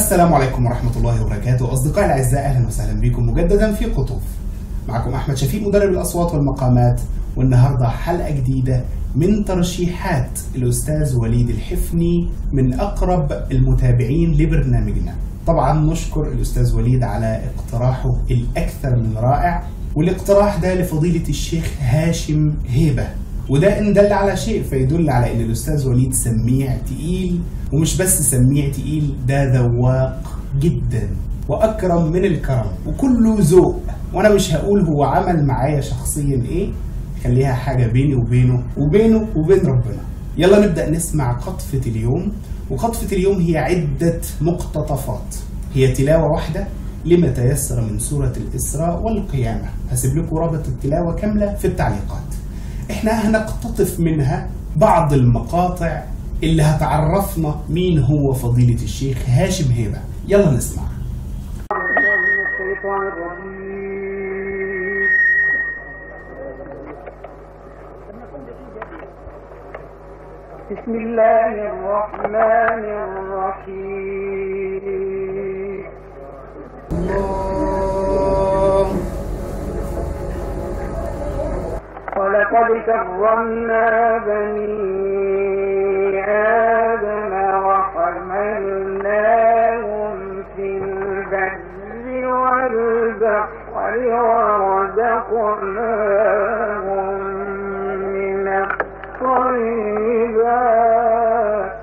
السلام عليكم ورحمة الله وبركاته أصدقائي الأعزاء أهلا وسهلا بكم مجددا في قطوف معكم أحمد شفيق مدرب الأصوات والمقامات والنهاردة حلقة جديدة من ترشيحات الأستاذ وليد الحفني من أقرب المتابعين لبرنامجنا طبعا نشكر الأستاذ وليد على اقتراحه الأكثر من رائع والاقتراح ده لفضيلة الشيخ هاشم هيبة وده ان دل على شيء فيدل على ان الاستاذ وليد سميع تقيل ومش بس سميع تقيل ده ذواق جدا واكرم من الكرم وكله ذوق وانا مش هقول هو عمل معايا شخصيا ايه خليها حاجه بيني وبينه وبينه وبين ربنا يلا نبدا نسمع قطفه اليوم وقطفه اليوم هي عده مقتطفات هي تلاوه واحده لما تيسر من سوره الاسراء والقيامه هسيب لكم رابط التلاوه كامله في التعليقات احنا هنقتطف منها بعض المقاطع اللي هتعرفنا مين هو فضيلة الشيخ هاشم هيبة يلا نسمع من الشيطان الرجيم بسم الله الرحمن الرحيم ولقد كرمنا بني آدم وحملناهم في البر والبحر ورزقناهم من الطيبات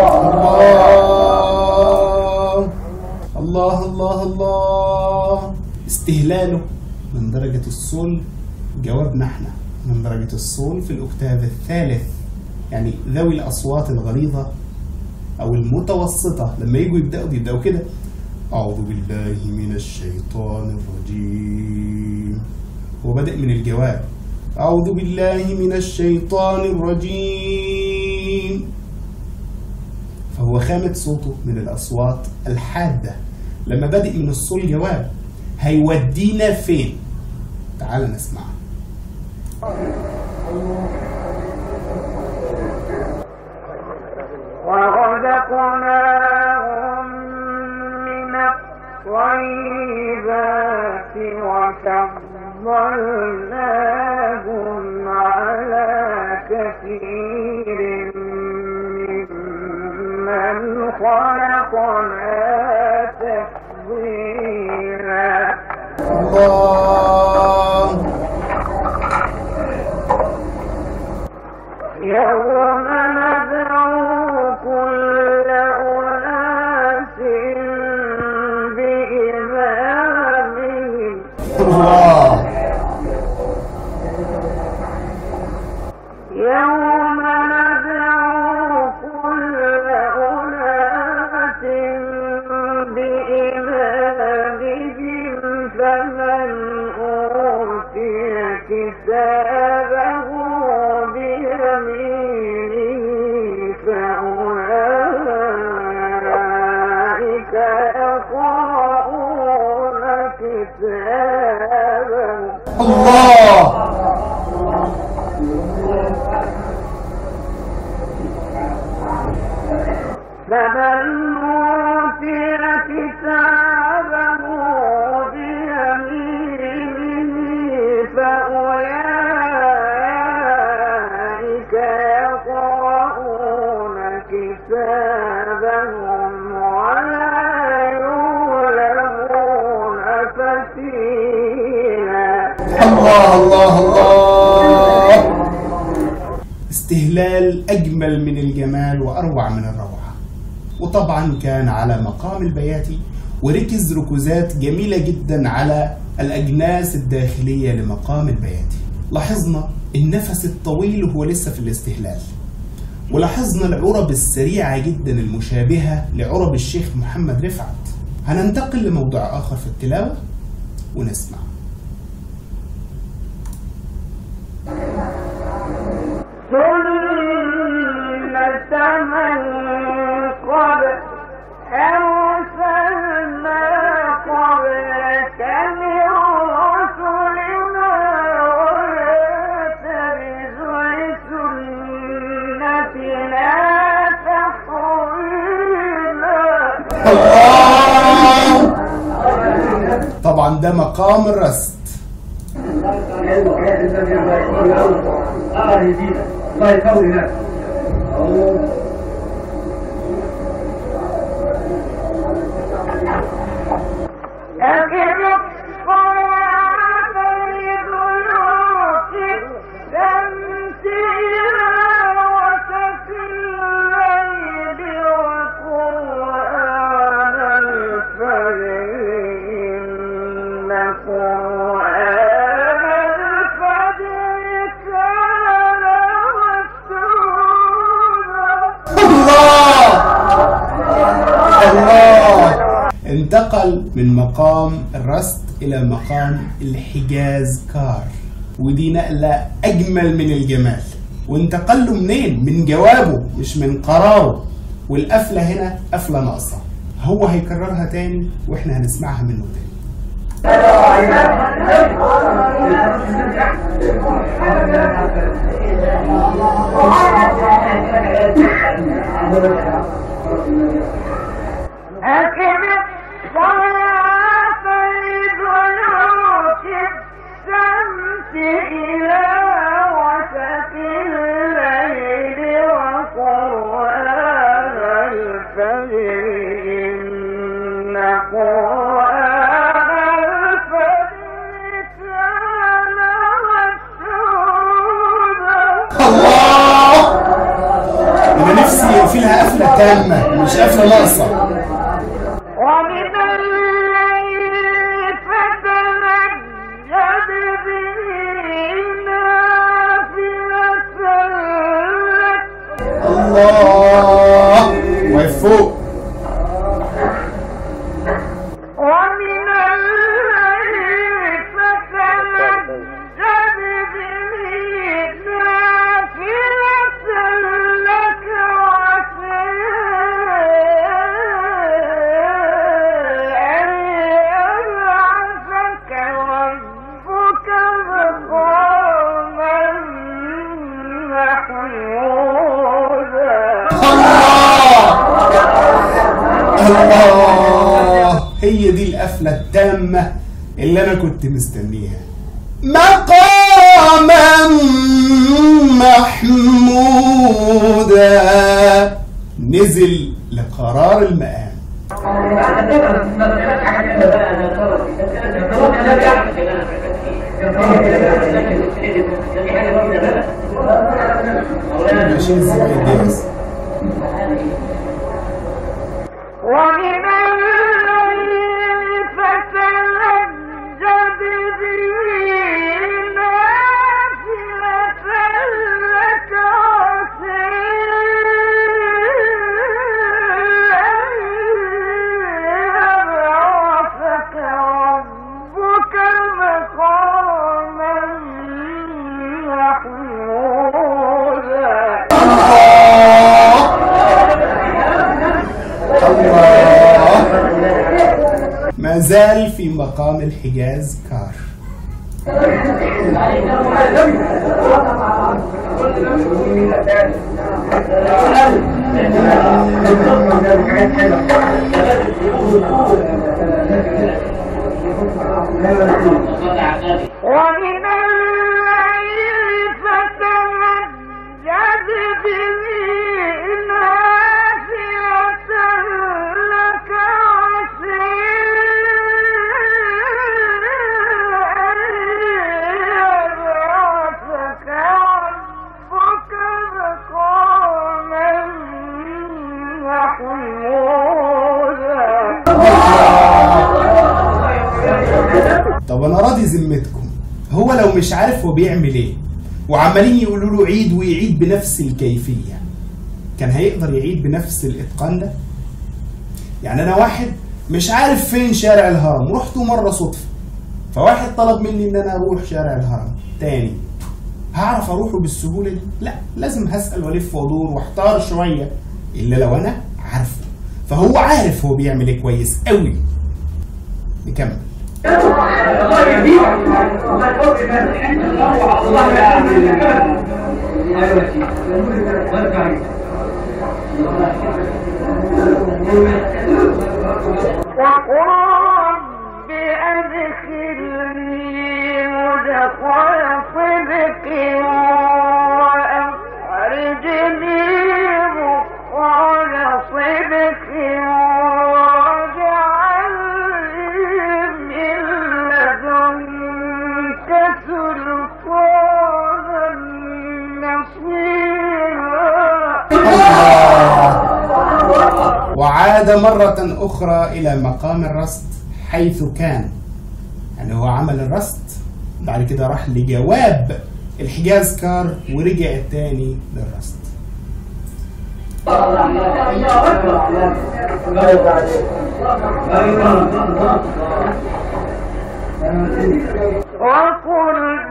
الله الله الله الله استهلاله من درجة الصول جوابنا احنا من درجة الصول في الأكتاف الثالث يعني ذوي الأصوات الغليظة أو المتوسطة لما يجوا يبدأوا بيبدأوا كده أعوذ بالله من الشيطان الرجيم هو بدأ من الجواب أعوذ بالله من الشيطان الرجيم فهو خامة صوته من الأصوات الحادة لما بدأ من الصول جواب هيودينا فين تعال نسمع ورزقناهم من الطيبات وفضلناهم على كثير ممن خلقنا تفضيلا الله يوم ندعو كل أناس بإمامهم الله يوم ندعو كل أناس بإمامهم فمن أوتي كتابه بيمينه فأولئك يقرؤون كتابهم الله فمن أوتي كتابه بيمينه فأولئك يقرؤون كتابهم ولا يظلمون فتيلا الله الله الله استهلال أجمل من الجمال وأروع من الروعة وطبعا كان على مقام البياتي وركز ركوزات جميلة جدا على الأجناس الداخلية لمقام البياتي لاحظنا النفس الطويل وهو لسه في الاستهلال ولاحظنا العرب السريعة جدا المشابهة لعرب الشيخ محمد رفعت هننتقل لموضوع آخر في التلاوة ونسمع سنة من قد أرسلنا قبلك من رسلنا ولا تجد لسنتنا تحويلا الله طبعا ده مقام الرست الله يزيدك الله يقوي لك أقم الصلاة لدلوك الشمس إلى وسط الليل وقرآن الفجر إن قرآن الفجر كان مسجودا الله الله انتقل من مقام الرست إلى مقام الحجاز كار ودي نقلة أجمل من الجمال وانتقل له منين؟ من جوابه مش من قراره والقفلة هنا قفلة ناقصة هو هيكررها تاني واحنا هنسمعها منه تاني أقم الصلاة لدلوك الشمس إلى وسط الليل وقرآن الفجر إن قرآن الفجر كان مشهودا الله أنا نفسي في لها قفلة تامة مش قفلة ناقصة ومن الليل فتنجد به نافلة لك الله واقف فوق ومن الليل فتنجد به نافلة لك وعسى أن يبعثك ربك مقاما محمودا الله الله هي دي القفلة التامة اللي أنا كنت مستنيها مقاما محمودا نزل لقرار المقام ماشي ازاي جاهز ومن الليل فتهجد به نافلة لك عسى أن يبعثك ربك مقاما محمودا الله ما زال في مقام الحجاز كار ومن الليل فتهجد به نافلة لك عسى أن يبعثك ربك مقاما محمودا طب انا راضي ذمتكم هو لو مش عارف هو بيعمل ايه وعمالين يقولوا له عيد ويعيد بنفس الكيفية كان هيقدر يعيد بنفس الاتقان ده يعني انا واحد مش عارف فين شارع الهرم رحته مرة صدفة فواحد طلب مني ان انا اروح شارع الهرم تاني هعرف اروحه بالسهولة دي لا لازم هسأل والف وادور واحتار شوية الا لو انا عارفه فهو عارف هو بيعمل ايه كويس قوي نكمل الله يهديك الله يقوي لك الله يعافيك ايوه الله يبارك وقل رب وأدخلني مدخل صدق وأخرجني مخرج صدق واجعل لي من لدنك سلطانا نصيرا وعاد مرة أخرى إلى مقام الرصد حيث كان يعني هو عمل الرصد بعد كده راح لجواب الحجاز كار ورجع التاني للرصد وقل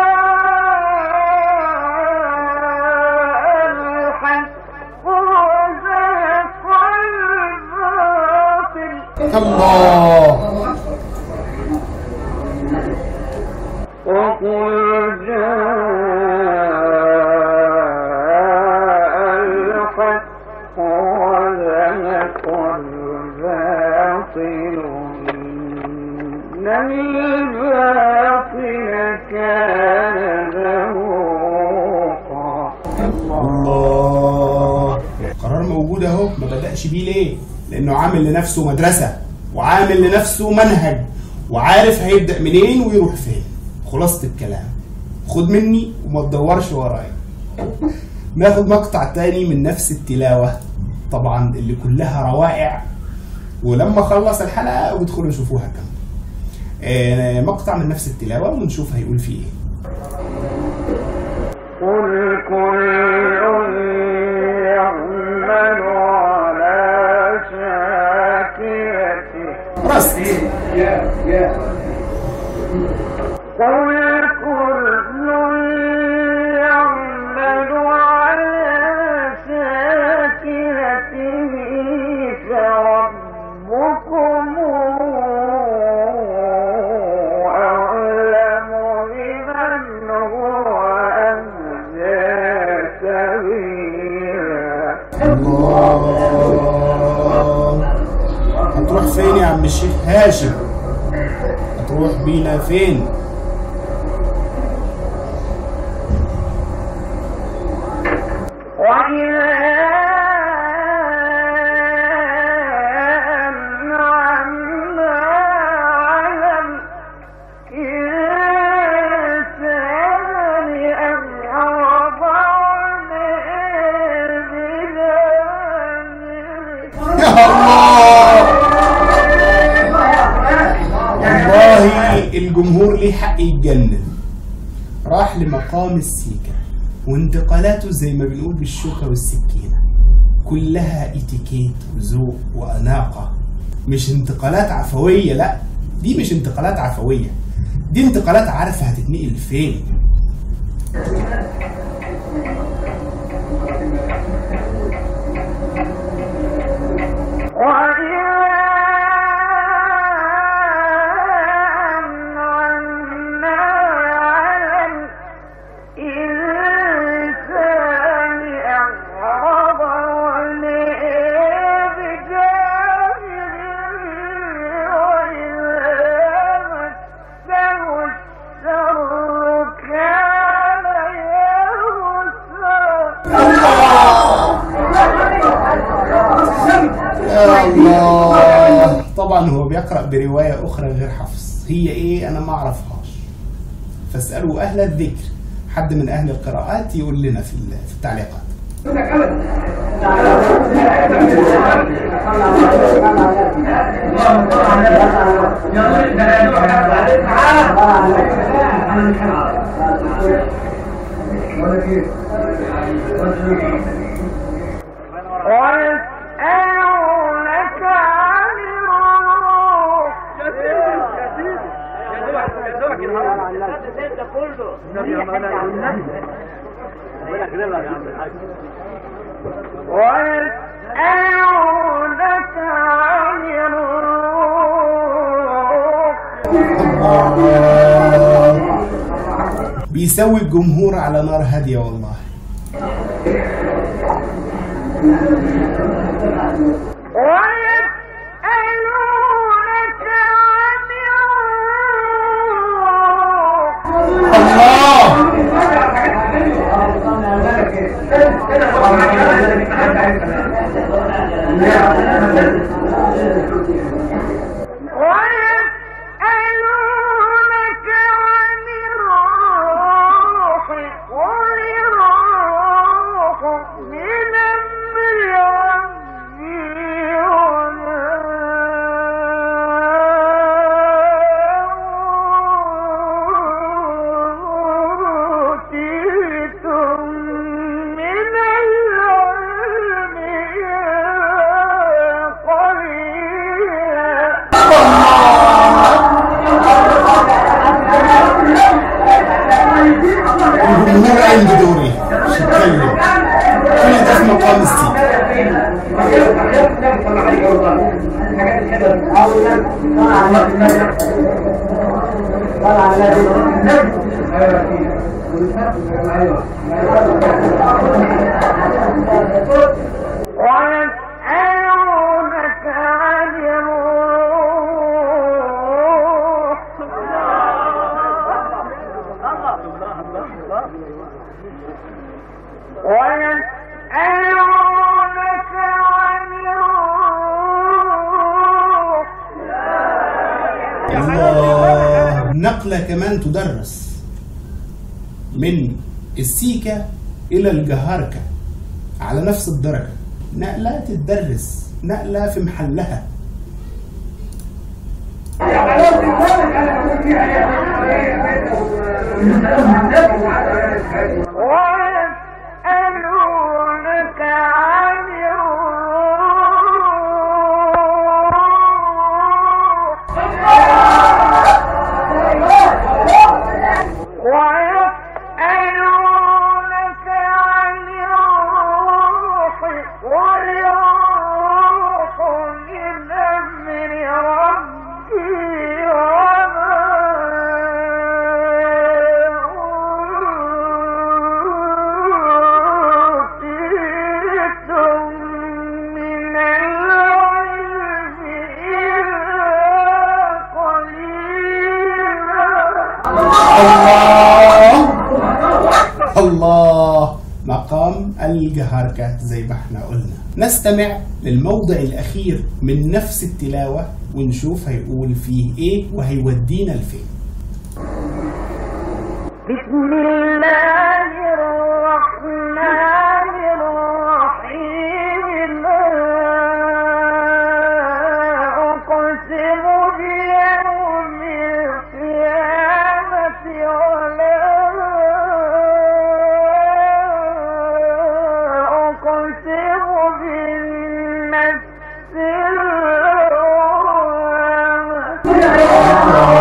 جاء الحق وزهق الباطل الله وقل جاء الحق وزهق الباطل إن الباطل كان زهوقا الله القرار موجود اهو ما بدأش بيه ليه؟ لأنه عامل لنفسه مدرسة وعامل لنفسه منهج وعارف هيبدأ منين ويروح فين خلاصة الكلام خد مني وما تدورش ورايا ناخد مقطع تاني من نفس التلاوة طبعا اللي كلها روائع ولما خلص الحلقة وادخلوا شوفوها كم آه، مقطع من نفس التلاوة ونشوف هيقول فيه ايه قل كل يعمل على شاكرته رست قل كل يعمل على شاكرته فربكم أعلم بمن هو أهدى سبيلا الله هتروح فين يا عم الشيخ هاشم هتروح بينا فين وإذا أنعمنا على الإنسان أعرض عنه يا الله والله الجمهور ليه حق يتجنن راح لمقام السيكة وانتقالاته زي ما بنقول بالشوكة والسكينة كلها اتيكيت وذوق وأناقة مش انتقالات عفوية لا دي مش انتقالات عفوية دي انتقالات عارفة هتتنقل فين يا الله طبعا هو بيقرأ برواية أخرى غير حفص هي إيه أنا ما أعرفهاش فاسألوا أهل الذكر حد من أهل القراءات يقول لنا في ال- في التعليقات ويسألونك عن الروح ويسألونك عن الروح الله بيسوي الجمهور على نار هادية والله ويسألونك عن الروح ويسألونك عن الروح قل الروح من أمر ربي وما أوتيتم من العلم إلا قليلا الجمهور قايم بدوري مش يتكلم كل ده في مقام السي ويسألونك عن الروح ويسألونك عن الروح الله نقلة كمان تدرس من السيكة إلى الجهاركة على نفس الدرجة نقلة تدرس نقلة في محلها ويسألونك عن الروح ويسألونك عن الروح قل الروح من أمر ربي وما أوتيتم من العلم إلا قليلا الله الله مقام الجهاركة زي ما احنا قلنا نستمع للموضع الأخير من نفس التلاوة ونشوف هيقول فيه ايه وهيودينا لفين بسم الله الرحمن الرحيم لا أقسم بيوم القيامة ولا أقسم بالنفس اللوامة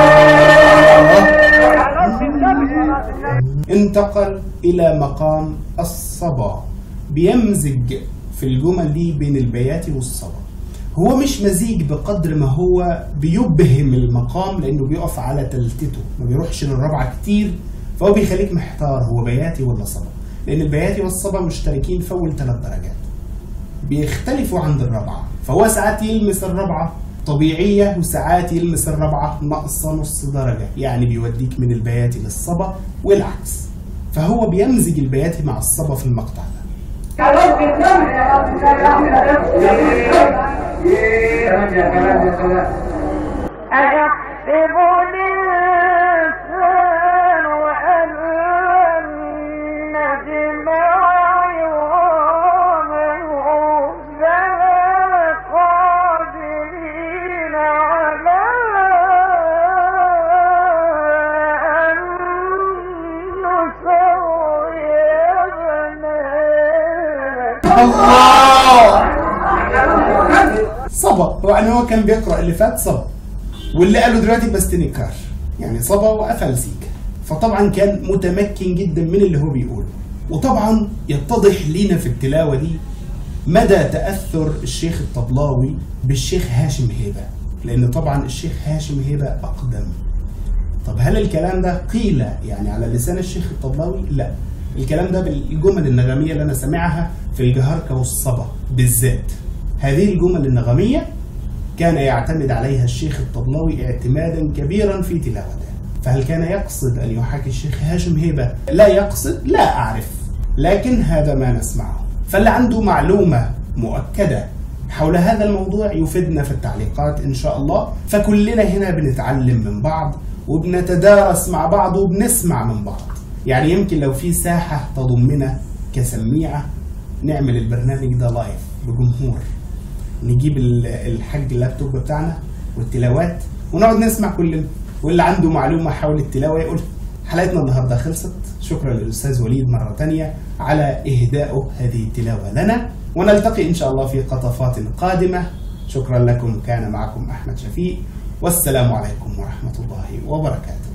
انتقل إلى مقام الصبا بيمزج في الجمل دي بين البيات والصبا هو مش مزيج بقدر ما هو بيبهم المقام لأنه بيقف على تلتته ما بيروحش للرابعة كتير فهو بيخليك محتار هو بياتي ولا صبا لأن البياتي والصبا مشتركين في أول ثلاث درجات بيختلفوا عند الرابعة فهو ساعات يلمس الرابعة طبيعية وساعات يلمس الرابعة ناقصة نص درجة يعني بيوديك من البياتي للصبا والعكس فهو بيمزج البياتي مع الصبا في المقطع ده أيحسب الإنسان أن لن نجمع عظامه بلى قادرين على أن نسوي بنانه الله صبا هو يعني هو كان بيقرأ اللي فات صبا واللي قاله دلوقتي باستنكار يعني صبا وقفل سيكا فطبعا كان متمكن جدا من اللي هو بيقوله وطبعا يتضح لينا في التلاوة دي مدى تأثر الشيخ الطبلاوي بالشيخ هاشم هيبة لأن طبعا الشيخ هاشم هيبة أقدم طب هل الكلام ده قيل يعني على لسان الشيخ الطبلاوي؟ لا الكلام ده بالجمل النغمية اللي أنا سامعها في الجهركة والصبا بالذات هذه الجمل النغمية كان يعتمد عليها الشيخ الطبلاوي اعتمادا كبيرا في تلاوته فهل كان يقصد أن يحاكي الشيخ هاشم هيبة؟ لا يقصد لا أعرف لكن هذا ما نسمعه فاللي عنده معلومة مؤكدة حول هذا الموضوع يفيدنا في التعليقات إن شاء الله فكلنا هنا بنتعلم من بعض وبنتدارس مع بعض وبنسمع من بعض يعني يمكن لو في ساحة تضمنا كسميعة نعمل البرنامج ده لايف بجمهور نجيب ال- الحاج اللابتوب بتاعنا والتلاوات ونقعد نسمع كلنا واللي عنده معلومة حول التلاوة يقول حلقتنا النهاردة خلصت شكرا للأستاذ وليد مرة تانية على إهدائه هذه التلاوة لنا ونلتقي إن شاء الله في قطفات قادمة شكرا لكم كان معكم أحمد شفيق والسلام عليكم ورحمة الله وبركاته